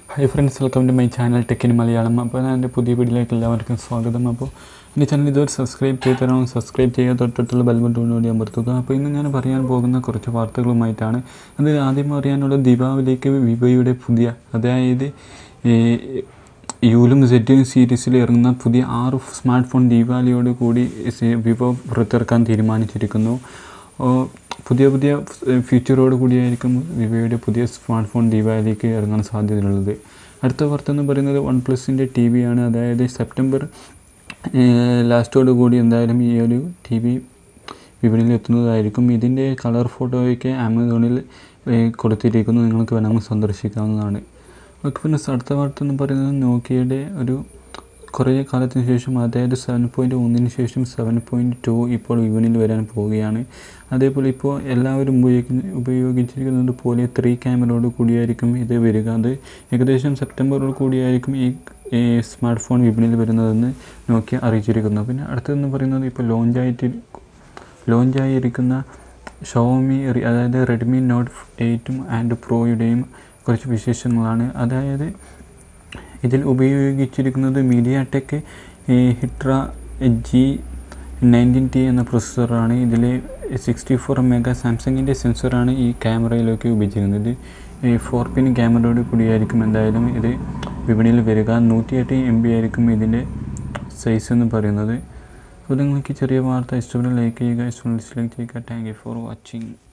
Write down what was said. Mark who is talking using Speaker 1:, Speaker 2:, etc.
Speaker 1: hi friends welcome to my channel ടെക്കിന് മലയാളം അപ്പോൾ ഞാൻ എൻ്റെ പുതിയ വീഡിയോയിലേക്ക് എല്ലാവർക്കും സ്വാഗതം അപ്പോൾ എൻ്റെ ചാനൽ ഇതുവരെ സബ്സ്ക്രൈബ് ചെയ്തതാണോ സബ്സ്ക്രൈബ് ചെയ്യുക തൊട്ടടുത്തുള്ള ബെൽ ബട്ടൺ കൂടി അമർത്തുക അപ്പോൾ ഇന്ന് ഞാൻ പറയാൻ പോകുന്ന കുറച്ച് വാർത്തകളുമായിട്ടാണ് അത് ആദ്യം അറിയാനുള്ള ദീപാവലിക്ക് വിവോയുടെ പുതിയ അതായത് ഈ യൂലും സെറ്റും സീരീസിൽ ഇറങ്ങുന്ന പുതിയ ആറ് സ്മാർട്ട് ഫോൺ ദീപാവലിയോട് കൂടി സി- വിവോ പുറത്തിറക്കാൻ തീരുമാനിച്ചിരിക്കുന്നു ഓ, പുതിയ പുതിയ ഫീച്ചറോട് കൂടിയായിരിക്കും വിവോയുടെ പുതിയ സ്മാർട്ട് ഫോൺ ദീപാവലിക്ക് ഇറങ്ങാൻ സാധ്യതയുള്ളത് അടുത്ത വാർത്ത എന്ന് പറയുന്നത് വൺ പ്ലസിൻ്റെ ടി വി ആണ് അതായത് സെപ്റ്റംബർ ലാസ്റ്റോട് കൂടി എന്തായാലും ഈ ഒരു ടി വി വിപണിയിൽ എത്തുന്നതായിരിക്കും ഇതിൻ്റെ കളർ ഫോട്ടോയൊക്കെ ആമസോണിൽ ഏഹ്, കൊടുത്തിരിക്കുന്നു നിങ്ങൾക്ക് വേണമെങ്കിൽ സന്ദർശിക്കാവുന്നതാണ് ഓക്കെ പിന്നെ അടുത്ത വാർത്ത എന്ന് പറയുന്നത് നോക്കിയയുടെ ഒരു കുറേ കാലത്തിന് ശേഷം അതായത് സെവൻ പോയിൻറ്റ് ഒന്നിന് ശേഷം സെവൻ പോയിൻറ്റ് ടു ഇപ്പോൾ വിപണിയിൽ വരാൻ പോവുകയാണ് അതേപോലെ ഇപ്പോൾ എല്ലാവരും ഉപയോഗിക്കുന്ന ഉപയോഗിച്ചിരിക്കുന്നത് പോലെ ത്രീ ക്യാമറയോട് കൂടിയായിരിക്കും ഇത് വരിക അത് ഏകദേശം സെപ്റ്റംബറോട് കൂടിയായിരിക്കും ഈ ഈ സ്മാർട്ട് ഫോൺ വിപണിയിൽ വരുന്നതെന്ന് നോക്കിയ അറിയിച്ചിരിക്കുന്നു പിന്നെ അടുത്തതെന്ന് പറയുന്നത് ഇപ്പോൾ ലോഞ്ചായിട്ട് ലോഞ്ചായിരിക്കുന്ന ഷോമി അതായത് റെഡ്മി നോട്ട് എയ്റ്റും ആൻഡ് പ്രോയുടെയും കുറച്ച് വിശേഷങ്ങളാണ് അതായത് ഇതിൽ ഉപയോഗിച്ചിരിക്കുന്നത് മീഡിയ ടെക് ഹിട്ര ജി നയൻറ്റീൻ ടി എന്ന പ്രൊസസ്സറാണ് ഇതിൽ സിക്സ്റ്റി ഫോർ മെഗാ സാംസങ്ങിൻ്റെ സെൻസറാണ് ഈ ക്യാമറയിലൊക്കെ ഉപയോഗിച്ചിരിക്കുന്നത് ഈ ഫോർ പിൻ ക്യാമറയോട് കൂടിയായിരിക്കും എന്തായാലും ഇത് വിപണിയിൽ വരിക നൂറ്റി എട്ട് എം ബി ആയിരിക്കും ഇതിൻ്റെ സൈസ് എന്ന് പറയുന്നത് അപ്പോൾ നിങ്ങൾക്ക് ഈ ചെറിയ വാർത്ത ഇഷ്ടപ്പെട്ട ലൈക്ക് ചെയ്യുക ഇഷ്ടം ഡിസ്ലൈക്ക് ചെയ്യുക താങ്ക് യു ഫോർ വാച്ചിങ്